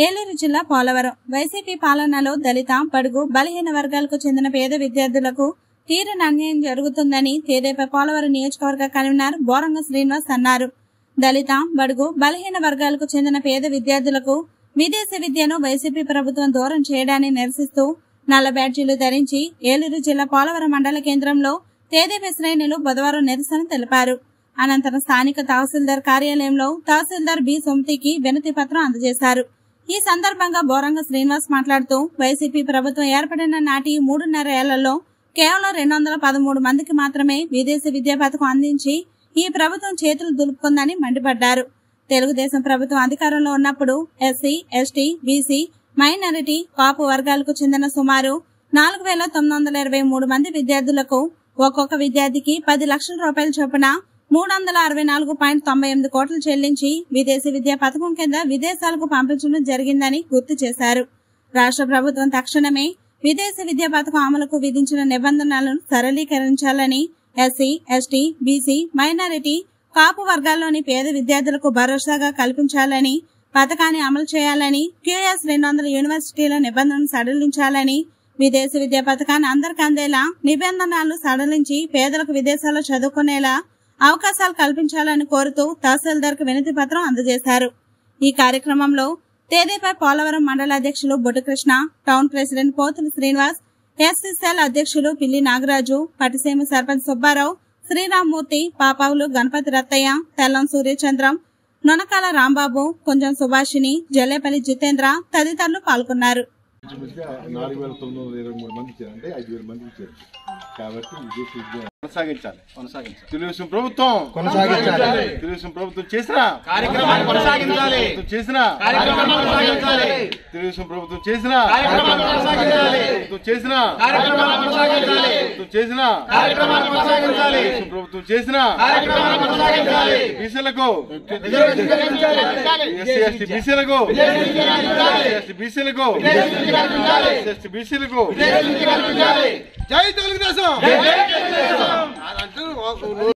ఏలూరు జిల్లా పోలవరం వైసీపీ పాలనలో దళిత బడుగు బలహీన వర్గాలకు చెందిన పేద విద్యార్థులకు తీరని అన్యాయం జరుగుతుందని తెదేపా పోలవరం నియోజకవర్గ కన్వీనర్ బోరంగ శ్రీనివాస్ అన్నారు దళిత బడుగు బలహీన వర్గాలకు చెందిన పేద విద్యార్థులకు విదేశీ విద్యను వైసీపీ ప్రభుత్వం దూరం చేయడాన్ని నిరసిస్తూ నల్ల బ్యాడ్జీలు ధరించి ఏలూరు జిల్లా పోలవరం మండల కేంద్రంలో తెదేపా శ్రేణులు బుధవారం నిరసన తెలిపారు అనంతరం స్థానిక తహసీల్దార్ కార్యాలయంలో తహసీల్దార్ బి సొమ్తికి వినతి పత్రం అందజేశారు ఈ సందర్భంగా బోరంగ శ్రీనివాస్ మాట్లాడుతూ వైసీపీ ప్రభుత్వం ఏర్పడిన నాటి మూడున్నర ఏళ్లలో కేవలం రెండు వందల పదమూడు మందికి మాత్రమే విదేశీ విద్యా పథకం అందించి ఈ ప్రభుత్వం చేతులు దులుపుకుందని మండిపడ్డారు తెలుగుదేశం ప్రభుత్వం అధికారంలో ఉన్నప్పుడు SC ST BC minority Kapu వర్గాలకు చెందిన సుమారు నాలుగు వేల తొమ్మిది వందల ఇరవై మూడు మంది విద్యార్థులకు ఒక్కొక్క విద్యార్థికి పది లక్షల రూపాయల చొప్పున మూడు వందల అరవై నాలుగు పాయింట్ తొంభై ఎనిమిది కోట్లు చెల్లించి విదేశీ విద్యా పథకం కింద విదేశాలకు పంపించడం జరిగిందని గుర్తు చేశారు రాష్ట్ర ప్రభుత్వం తక్షణమే విదేశీ విద్యా పథకం అమలుకు విధించిన నిబంధనలను సరళీకరించాలని SC ST BC minority Kapu వర్గాల్లోని పేద విద్యార్థులకు భరోసాగా కల్పించాలని పథకాన్ని అమలు చేయాలని క్యూఎస్ రెండు వందల యూనివర్సిటీల నిబంధనలు సడలించాలని విదేశీ విద్యా పథకాన్ని అందరికి అందేలా నిబంధనలు సడలించి పేదలకు విదేశాల్లో చదువుకునేలా అవకాశాలు కల్పించాలని కోరుతూ తహసీల్దార్కు వినతి పత్రం అందజేశారు ఈ కార్యక్రమంలో తేదేపై పోలవరం మండల అధ్యక్షులు Bottu Krishna town president Pothula Srinivas SSL అధ్యక్షులు పిల్లి నాగరాజు పటిసీమ సర్పంచ్ సుబ్బారావు శ్రీరామ్మూర్తి పాపావులు గణపతి రత్తయ్య తెల్లం సూర్యచంద్రం నొనకాల రాంబాబు కొంచెం సుభాషిణి జల్లేపల్లి జితేంద్ర తదితరులు పాల్గొన్నారు ఇంచుమించుగా నాలుగు వేల తొమ్మిది వందల ఇరవై మూడు మంది ఇచ్చారు అంటే ఐదు వేల మంది ఇచ్చారు కాబట్టి విదేశీ విద్య కొనసాగించాలి కొనసాగించాలి తెలుగుదేశం ప్రభుత్వం కొనసాగించాలి. తెలుగుదేశం ప్రభుత్వం చేసిన కార్యక్రమాన్ని కొనసాగించాలి ప్రభుత్వం చేసిన కార్యక్రమాన్ని కొనసాగించాలి తెలుగుదేశం ప్రభుత్వం చేసిన కార్యక్రమాన్ని కొనసాగించాలి ప్రభుత్వం చేసిన కార్యక్రమాన్ని కొనసాగించాలి ప్రభుత్వం చేసిన కార్యక్రమాన్ని కొనసాగించాలి తెలుగుదేశం ప్రభుత్వం చేసిన కార్యక్రమాన్ని కొనసాగించాలి బీసీలకు రిజర్వేషన్ కల్పించాలి. ఎస్సీ ఎస్టీ బీసీలకు ఎస్సీ ఎస్టీ బీసీలకు ఎస్సీ ఎస్టీ బీసీలకు రిజర్వేషన్ కల్పించాలి. జై తెలుగుదేశం అదంటూ ఒక నోరు